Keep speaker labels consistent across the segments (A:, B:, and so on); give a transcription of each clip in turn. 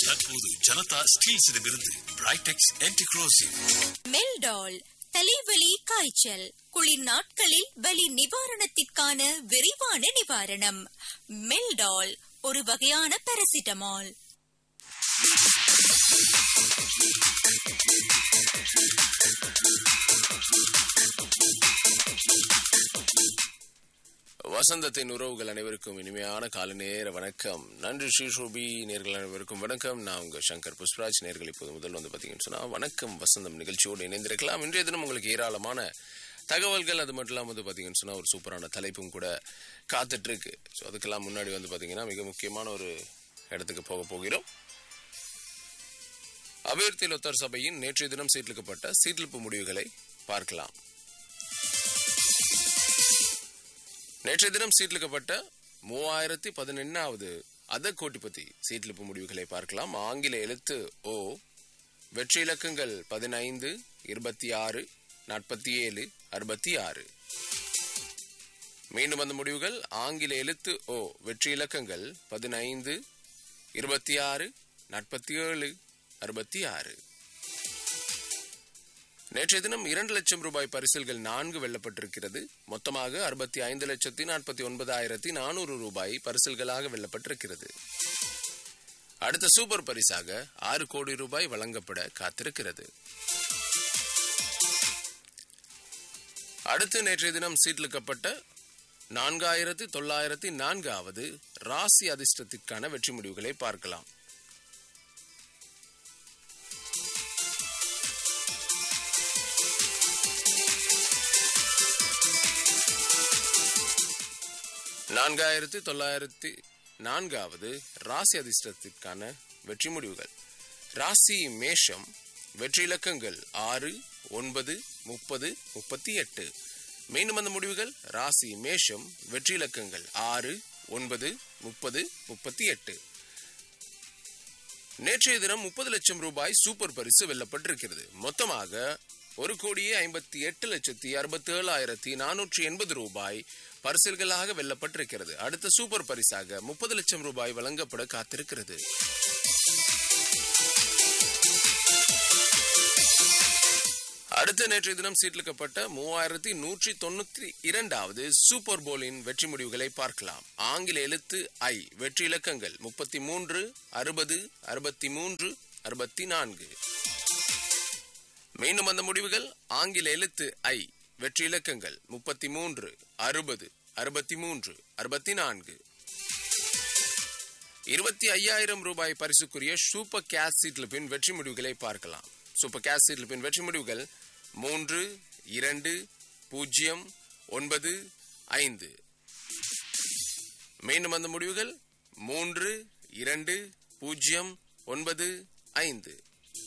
A: தற்போது ஜனதா ஸ்டீல்ஸிடமிருந்து பிரைடெக்ஸ் ஆன்டிக்ரோசிவ்
B: மெல்டால் தலைவலி காய்ச்சல் குளிர் நாட்களில் வலி நிவாரணத்திற்கான விரைவான நிவாரணம் மெல்டால் ஒரு வகையான பாராசிட்டமால்
C: வசந்தத்தின் உறவுகள் அனைவருக்கும் இனிமையான காலை நேர வணக்கம் நன்றி ஸ்ரீ ஷோபி நேர்கள் அனைவருக்கும் வணக்கம் நான் உங்க சங்கர் புஷ்பராஜ் நேர்கள் இப்போது முதல் வந்து பார்த்தீங்கன்னு சொன்னா வணக்கம் வசந்தம் நிகழ்ச்சியோடு இணைந்திருக்கலாம் இன்றைய தினம் உங்களுக்கு ஏராளமான தகவல்கள் அது மட்டும் இல்லாமல் வந்து பார்த்தீங்கன்னு சொன்னா ஒரு சூப்பரான தலைப்பும் கூட காத்துட்டு இருக்கு ஸோ அதுக்கெல்லாம் முன்னாடி வந்து பார்த்தீங்கன்னா மிக முக்கியமான ஒரு இடத்துக்கு போக போகிறோம் அபிவிருத்தி லொத்தர் சபையின் நேற்றைய தினம் சீர்லிக்கப்பட்ட சீர்லிப்பு முடிவுகளை பார்க்கலாம் நேற்றைய தினம் சீட்லிக்கப்பட்ட மூவாயிரத்தி பதினெண்ணாவது அத கோட்டிபதி சீட்லிப்பு முடிவுகளை பார்க்கலாம் ஆங்கில எழுத்து ஓ வெற்றி இலக்கங்கள் பதினைந்து இருபத்தி ஆறு நாற்பத்தி ஏழு அறுபத்தி ஆறு மீண்டும் அந்த முடிவுகள் ஆங்கில எழுத்து ஓ வெற்றி இலக்கங்கள் பதினைந்து இருபத்தி ஆறு நாற்பத்தி ஏழு அறுபத்தி ஆறு நேற்றைய தினம் இரண்டு லட்சம் ரூபாய் பரிசில்கள் நான்கு வெல்லப்பட்டிருக்கிறது மொத்தமாக அறுபத்தி ஐந்து லட்சத்தி நாற்பத்தி ஒன்பதாயிரத்தி நானூறு ரூபாய் பரிசில்களாக வெல்லப்பட்டிருக்கிறது அடுத்த சூப்பர் பரிசாக ஆறு கோடி ரூபாய் வழங்கப்பட காத்திருக்கிறது அடுத்து நேற்றைய தினம் சீட்லிக்கப்பட்ட நான்காயிரத்தி தொள்ளாயிரத்தி நான்காவது ராசி அதிர்ஷ்டத்திற்கான வெற்றி முடிவுகளை பார்க்கலாம் நான்காயிரத்தி தொள்ளாயிரத்தி நான்காவது ராசி அதிர்ஷ்டத்திற்கான வெற்றி முடிவுகள் ராசி மேஷம் வெற்றி இலக்கங்கள் ஆறு ஒன்பது முப்பது முப்பத்தி எட்டு மீண்டும் அந்த முடிவுகள் ராசி மேஷம் வெற்றி இலக்கங்கள் ஆறு ஒன்பது முப்பது முப்பத்தி எட்டு நேற்றைய தினம் முப்பது லட்சம் ரூபாய் சூப்பர் பரிசு வெல்லப்பட்டிருக்கிறது மொத்தமாக ஒரு கோடியே ஐம்பத்தி எட்டு லட்சத்தி அறுபத்தி ஏழாயிரத்தி நானூற்றி எண்பது ரூபாய் பரிசில்களாக வெல்லப்பட்டிருக்கிறது அடுத்த சூப்பர் பரிசாக முப்பது லட்சம் ரூபாய் வழங்கப்பட காத்திருக்கிறது அடுத்த நேற்றைய தினம் சீட்லிக்கப்பட்ட மூவாயிரத்தி நூற்றி தொண்ணூற்றி இரண்டாவது சூப்பர் போலின் வெற்றி முடிவுகளை பார்க்கலாம் ஆங்கில எழுத்து ஐ வெற்றி இலக்கங்கள் முப்பத்தி மூன்று அறுபது அறுபத்தி மூன்று அறுபத்தி நான்கு மீண்டும் அந்த முடிவுகள் ஆங்கில எழுத்து ஐ வெற்றி இலக்கங்கள் முப்பத்தி மூன்று அறுபது அறுபத்தி மூன்று அறுபத்தி நான்கு இருபத்தி ஐயாயிரம் ரூபாய் பரிசுக்குரிய சூப்பர் கேஸ் சீட்லிப்பின் வெற்றி முடிவுகளை பார்க்கலாம் சூப்பர் கேஸ் சீட்லிப்பின் வெற்றி முடிவுகள் மூன்று இரண்டு பூஜ்ஜியம் ஒன்பது ஐந்து மீண்டும் அந்த முடிவுகள் மூன்று இரண்டு பூஜ்ஜியம் ஒன்பது ஐந்து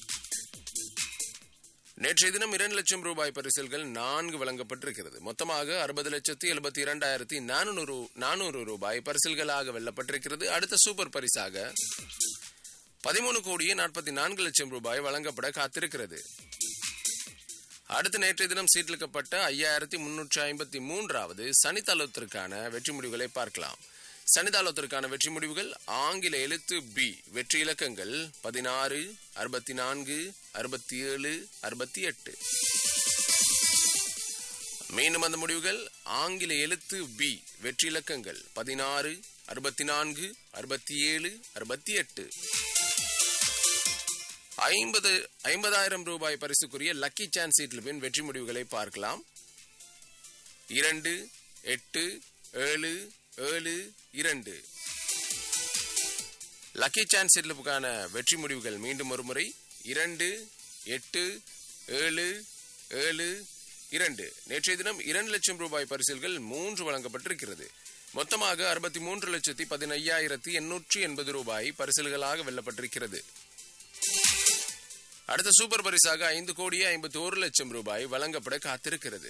C: நேற்றைய தினம் இரண்டு லட்சம் ரூபாய் பரிசில்கள் நான்கு வழங்கப்பட்டிருக்கிறது மொத்தமாக அறுபது லட்சத்தி எழுபத்தி இரண்டாயிரத்தி நானூறு நானூறு ரூபாய் பரிசில்களாக வெல்லப்பட்டிருக்கிறது அடுத்த சூப்பர் பரிசாக பதிமூணு கோடியே நாற்பத்தி நான்கு லட்சம் ரூபாய் வழங்கப்பட காத்திருக்கிறது அடுத்த நேற்றைய தினம் சீட்லிக்கப்பட்ட ஐயாயிரத்தி முன்னூற்றி ஐம்பத்தி மூன்றாவது சனித்தளத்திற்கான வெற்றி முடிவுகளை பார்க்கலாம் சனிதாளத்திற்கான வெற்றி முடிவுகள் ஆங்கில எழுத்து பி வெற்றி இலக்கங்கள் பதினாறு அறுபத்தி நான்கு அறுபத்தி ஏழு அறுபத்தி எட்டு மீண்டும் அந்த முடிவுகள் ஆங்கில எழுத்து பி வெற்றி இலக்கங்கள் பதினாறு அறுபத்தி நான்கு அறுபத்தி ஏழு அறுபத்தி எட்டு ஐம்பது ஐம்பதாயிரம் ரூபாய் பரிசுக்குரிய லக்கி சான்ஸ் சீட்லிப்பின் வெற்றி முடிவுகளை பார்க்கலாம் இரண்டு எட்டு ஏழு ஏழு இரண்டு லக்கி சான்ஸ் சீட்லிப்புக்கான வெற்றி முடிவுகள் மீண்டும் ஒரு முறை இரண்டு எட்டு ஏழு ஏழு இரண்டு நேற்றைய தினம் இரண்டு லட்சம் ரூபாய் பரிசில்கள் மூன்று வழங்கப்பட்டிருக்கிறது மொத்தமாக அறுபத்தி மூன்று லட்சத்தி பதினையாயிரத்தி எண்ணூற்றி எண்பது ரூபாய் பரிசில்களாக வெல்லப்பட்டிருக்கிறது அடுத்த சூப்பர் பரிசாக ஐந்து கோடியே ஐம்பத்தி ஒரு லட்சம் ரூபாய் வழங்கப்பட காத்திருக்கிறது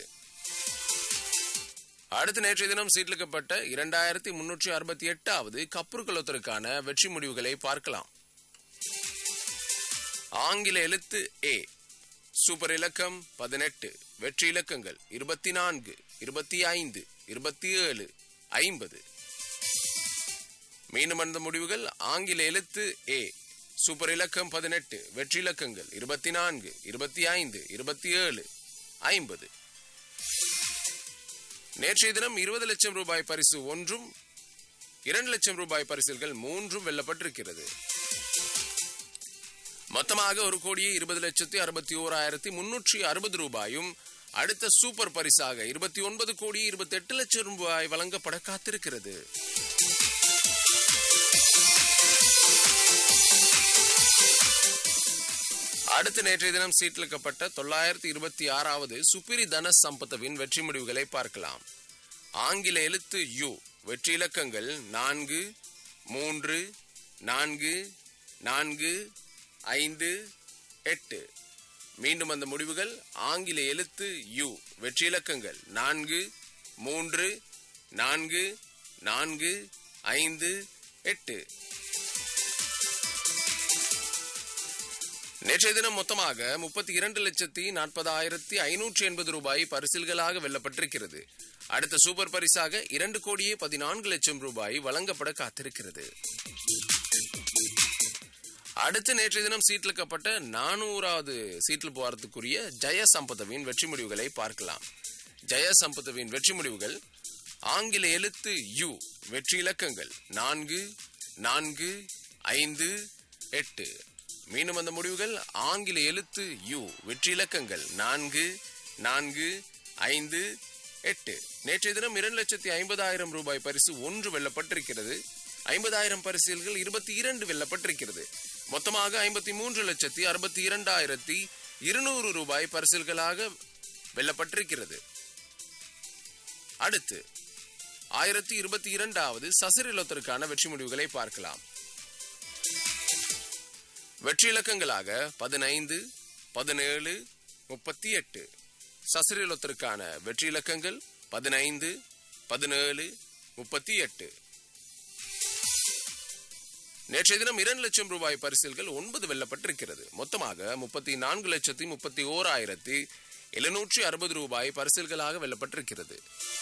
C: அடுத்த நேற்றைய தினம் சீட்லிக்கப்பட்ட இரண்டாயிரத்தி முன்னூற்றி அறுபத்தி எட்டாவது கப்புருக்குளத்திற்கான வெற்றி முடிவுகளை பார்க்கலாம் ஆங்கில எழுத்து ஏ சூப்பர் இலக்கம் பதினெட்டு வெற்றி இலக்கங்கள் இருபத்தி நான்கு இருபத்தி ஐந்து இருபத்தி ஏழு ஐம்பது மீண்டும் அந்த முடிவுகள் ஆங்கில எழுத்து ஏ சூப்பர் இலக்கம் பதினெட்டு வெற்றி இலக்கங்கள் இருபத்தி நான்கு இருபத்தி ஐந்து இருபத்தி ஏழு ஐம்பது நேற்றைய தினம் இருபது லட்சம் ரூபாய் பரிசு ஒன்றும் இரண்டு லட்சம் ரூபாய் பரிசில்கள் மூன்றும் வெல்லப்பட்டிருக்கிறது மொத்தமாக ஒரு கோடியே இருபது லட்சத்தி அறுபத்தி ஓராயிரத்தி முன்னூற்றி அறுபது ரூபாயும் அடுத்த சூப்பர் பரிசாக இருபத்தி ஒன்பது கோடி இருபத்தி எட்டு லட்சம் ரூபாய் வழங்கப்பட காத்திருக்கிறது அடுத்து நேற்றைய தினம் சீட்டிலிக்கப்பட்ட தொள்ளாயிரத்தி இருபத்தி ஆறாவது சுப்பிரி தன சம்பத்தவின் வெற்றி முடிவுகளை பார்க்கலாம் ஆங்கில எழுத்து யு வெற்றி இலக்கங்கள் நான்கு மூன்று நான்கு நான்கு ஐந்து எட்டு மீண்டும் அந்த முடிவுகள் ஆங்கில எழுத்து யு வெற்றி இலக்கங்கள் நான்கு மூன்று நான்கு நான்கு ஐந்து எட்டு நேற்றைய தினம் மொத்தமாக முப்பத்தி இரண்டு லட்சத்தி நாற்பதாயிரத்தி ஐநூற்றி எண்பது ரூபாய் பரிசில்களாக வெல்லப்பட்டிருக்கிறது அடுத்த சூப்பர் பரிசாக இரண்டு கோடியே பதினான்கு லட்சம் ரூபாய் வழங்கப்பட காத்திருக்கிறது அடுத்து நேற்றைய தினம் சீட்டிலுக்கப்பட்ட நானூறாவது சீட்டில் போறதுக்குரிய ஜெய சம்பதவின் வெற்றி முடிவுகளை பார்க்கலாம் ஜெய சம்பதவின் வெற்றி முடிவுகள் ஆங்கில எழுத்து யு வெற்றி இலக்கங்கள் நான்கு நான்கு ஐந்து எட்டு மீண்டும் அந்த முடிவுகள் ஆங்கில எழுத்து யு வெற்றி இலக்கங்கள் நான்கு நான்கு ஐந்து எட்டு நேற்றைய தினம் இரண்டு லட்சத்தி ஐம்பதாயிரம் ரூபாய் பரிசு ஒன்று வெல்லப்பட்டிருக்கிறது ஐம்பதாயிரம் பரிசில்கள் இருபத்தி இரண்டு வெல்லப்பட்டிருக்கிறது மொத்தமாக ஐம்பத்தி மூன்று லட்சத்தி அறுபத்தி இரண்டாயிரத்தி இருநூறு ரூபாய் பரிசில்களாக வெல்லப்பட்டிருக்கிறது அடுத்து ஆயிரத்தி இருபத்தி இரண்டாவது சசிரிலத்திற்கான வெற்றி முடிவுகளை பார்க்கலாம் வெற்றி இலக்கங்களாக பதினைந்து பதினேழு முப்பத்தி எட்டு சசிரிலத்திற்கான வெற்றி இலக்கங்கள் பதினைந்து பதினேழு முப்பத்தி எட்டு நேற்றைய தினம் இரண்டு லட்சம் ரூபாய் பரிசில்கள் ஒன்பது வெல்லப்பட்டிருக்கிறது மொத்தமாக முப்பத்தி நான்கு லட்சத்தி முப்பத்தி ஓராயிரத்தி எழுநூற்றி அறுபது ரூபாய் பரிசில்களாக வெல்லப்பட்டிருக்கிறது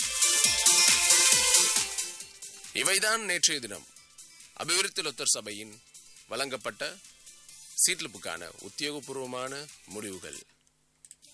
C: இவைதான் நேற்றைய தினம் அபிவிருத்தி லொத்தர் சபையின் வழங்கப்பட்ட சீட்லிப்புக்கான உத்தியோகபூர்வமான முடிவுகள்